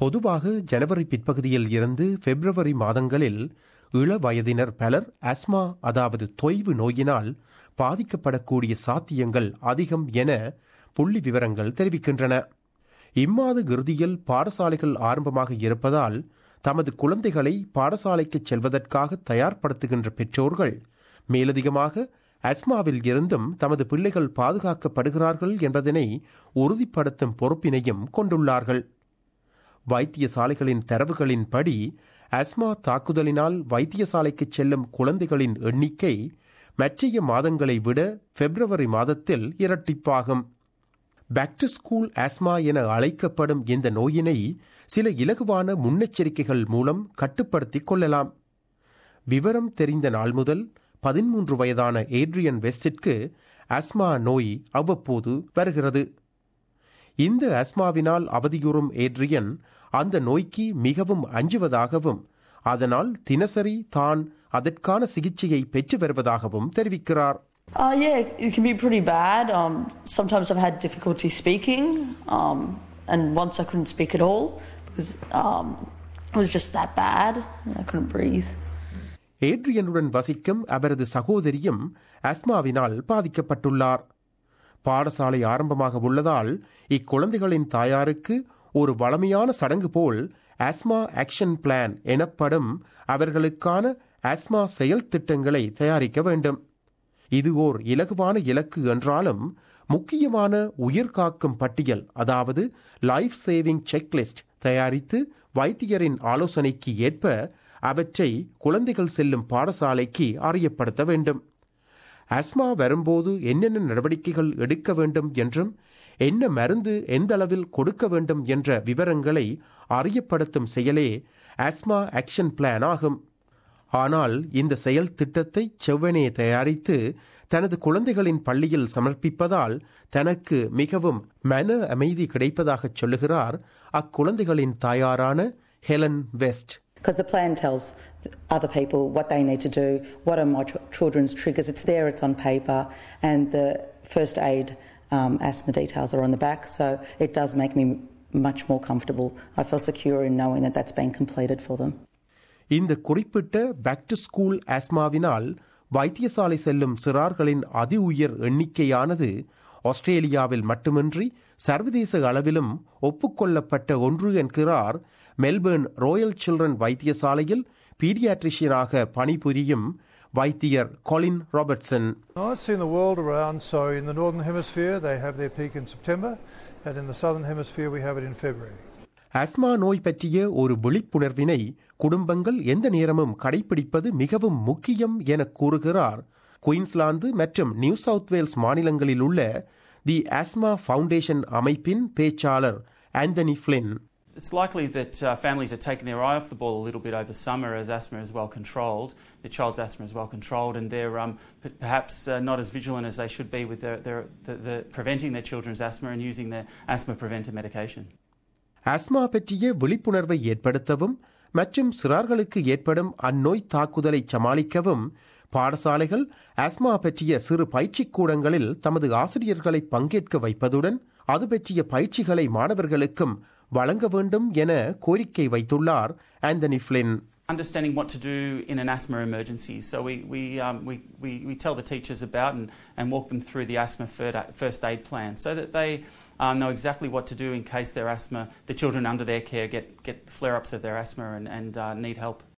பொதுவாக ஜனவரி பிற்பகுதியில் இருந்து பிப்ரவரி மாதங்களில் இள வயதினர் பலர் அஸ்மா அதாவது தொய்வு நோயினால் பாதிக்கப்படக்கூடிய சாத்தியங்கள் அதிகம் என புள்ளி விவரங்கள் தெரிவிக்கின்றன இம்மாத இறுதியில் பாடசாலைகள் ஆரம்பமாக இருப்பதால் தமது குழந்தைகளை பாடசாலைக்கு செல்வதற்காக தயார்படுத்துகின்ற பெற்றோர்கள் மேலதிகமாக அஸ்மாவில் இருந்தும் தமது பிள்ளைகள் பாதுகாக்கப்படுகிறார்கள் என்பதனை உறுதிப்படுத்தும் பொறுப்பினையும் கொண்டுள்ளார்கள் வைத்தியசாலைகளின் தரவுகளின்படி அஸ்மா தாக்குதலினால் வைத்தியசாலைக்கு செல்லும் குழந்தைகளின் எண்ணிக்கை மற்றைய மாதங்களை விட பிப்ரவரி மாதத்தில் இரட்டிப்பாகும் பேக் டு ஸ்கூல் ஆஸ்மா என அழைக்கப்படும் இந்த நோயினை சில இலகுவான முன்னெச்சரிக்கைகள் மூலம் கட்டுப்படுத்திக் கொள்ளலாம் விவரம் தெரிந்த நாள் முதல் பதிமூன்று வயதான ஏட்ரியன் வெஸ்டிற்கு ஆஸ்மா நோய் அவ்வப்போது வருகிறது இந்த ஆஸ்மாவினால் அவதியுறும் ஏட்ரியன் அந்த நோய்க்கு மிகவும் அஞ்சுவதாகவும் அதனால் தினசரி தான் அதற்கான சிகிச்சையை பெற்று வருவதாகவும் தெரிவிக்கிறார் Uh, yeah, it can be pretty bad. Um, sometimes I've had difficulty speaking, um, and once I couldn't speak at all because um, it was just that bad and I couldn't breathe. ஏட்ரியனுடன் வசிக்கும் அவரது சகோதரியும் அஸ்மாவினால் பாதிக்கப்பட்டுள்ளார் பாடசாலை ஆரம்பமாக உள்ளதால் இக்குழந்தைகளின் தாயாருக்கு ஒரு வளமையான சடங்கு போல் ஆஸ்மா ஆக்ஷன் பிளான் எனப்படும் அவர்களுக்கான ஆஸ்மா செயல் திட்டங்களை தயாரிக்க வேண்டும் இது ஓர் இலகுவான இலக்கு என்றாலும் முக்கியமான உயிர்காக்கும் பட்டியல் அதாவது லைஃப் சேவிங் செக்லிஸ்ட் தயாரித்து வைத்தியரின் ஆலோசனைக்கு ஏற்ப அவற்றை குழந்தைகள் செல்லும் பாடசாலைக்கு அறியப்படுத்த வேண்டும் அஸ்மா வரும்போது என்னென்ன நடவடிக்கைகள் எடுக்க வேண்டும் என்றும் என்ன மருந்து எந்த அளவில் கொடுக்க வேண்டும் என்ற விவரங்களை அறியப்படுத்தும் செயலே ஆஸ்மா ஆக்ஷன் பிளான் ஆகும் ஆனால் இந்த செயல் திட்டத்தை செவ்வனே தயாரித்து தனது குழந்தைகளின் பள்ளியில் சமர்ப்பிப்பதால் தனக்கு மிகவும் மன அமைதி கிடைப்பதாக சொல்லுகிறார் அக்குழந்தைகளின் தாயாரான Helen West Because the plan tells other people what they need to do, what are my ch- children's triggers. It's there, it's on paper, and the first aid um, asthma details are on the back. So it does make me much more comfortable. I feel secure in knowing that that's been completed for them. இந்த குறிப்பிட்ட back to school ஆஸ்மாவினால் வைத்தியசாலை செல்லும் சிறார்களின் அதி உயர் எண்ணிக்கையானது ஆஸ்திரேலியாவில் மட்டுமின்றி சர்வதேச அளவிலும் ஒப்புக்கொள்ளப்பட்ட ஒன்று என்கிறார் மெல்பர்ன் ரோயல் சில்ட்ரன் வைத்தியசாலையில் பீடியாட்ரிஷியனாக பணிபுரியும் வைத்தியர் Colin Robertson Nights in the world around, so in the Northern Hemisphere they have their peak in September, and in the Southern Hemisphere we have it in February. Asthma நோய் பற்றிய ஒரு விழிப்புணர்வினை குடும்பங்கள் எந்த நேரமும் கடைபிடிப்பது மிகவும் முக்கியம் என கூறுகிறார் குயின்ஸ்லாந்து மற்றும் நியூ சவுத் வேல்ஸ் மாநிலங்களில் உள்ள தி ஆஸ்மா ஃபவுண்டேஷன் அமைப்பின் பேச்சாளர் Anthony Flynn It's likely that uh, families are taking their eye off the ball a little bit over summer as asthma is well controlled, the child's asthma is well controlled, and they're um, p- perhaps uh, not as vigilant as they should be with their, their, the, the preventing their children's asthma and using their asthma preventer medication. Asthma பற்றிய விழிப்புணர்வை ஏற்படுத்தவும் மற்றும் சிறார்களுக்கு ஏற்படும் அந்நோய் தாக்குதலை சமாளிக்கவும் பாடசாலைகள் asthma பற்றிய சிறு பயிற்சிக் கூடங்களில் தமது ஆசிரியர்களை பங்கேற்க வைப்பதுடன் அது பற்றிய பயிற்சிகளை மாணவர்களுக்கும் வழங்க வேண்டும் என கோரிக்கை வைத்துள்ளார் Anthony Flynn Understanding what to do in an asthma emergency. So we, we, um, we, we, we tell the teachers about and, and walk them through the asthma first aid plan so that they um, know exactly what to do in case their asthma, the children under their care get, get flare ups of their asthma and, and uh, need help.